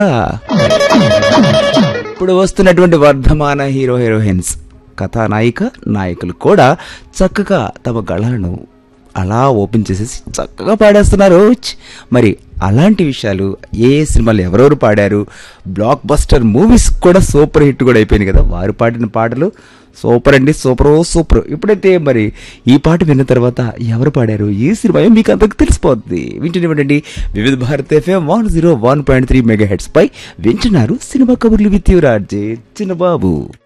ఇప్పుడు వస్తున్నటువంటి వర్ధమాన హీరో హీరోయిన్స్ కథానాయిక నాయకులు కూడా చక్కగా తమ గళాలను అలా ఓపెన్ చేసేసి చక్కగా పాడేస్తున్నారు ఛ్! మరి అలాంటి విషయాలు ఏ ఏ సినిమాలు ఎవరెవరు పాడారు బ్లాక్ బస్టర్ మూవీస్ కూడా సూపర్ హిట్ కూడా అయిపోయింది కదా వారు పాడిన పాటలు సూపర్ అండి సూపర్ ఓ సూపర్ ఇప్పుడైతే మరి ఈ పాట విన్న తర్వాత ఎవరు పాడారు ఈ సినిమా మీకు అందరికి తెలిసిపోద్ది వింటున్నామండి Vividh Bharat FM one zero one point three megahertz పై వింటున్నారు సినిమా కబుర్లు విత్ యువరాజే చిన్నబాబు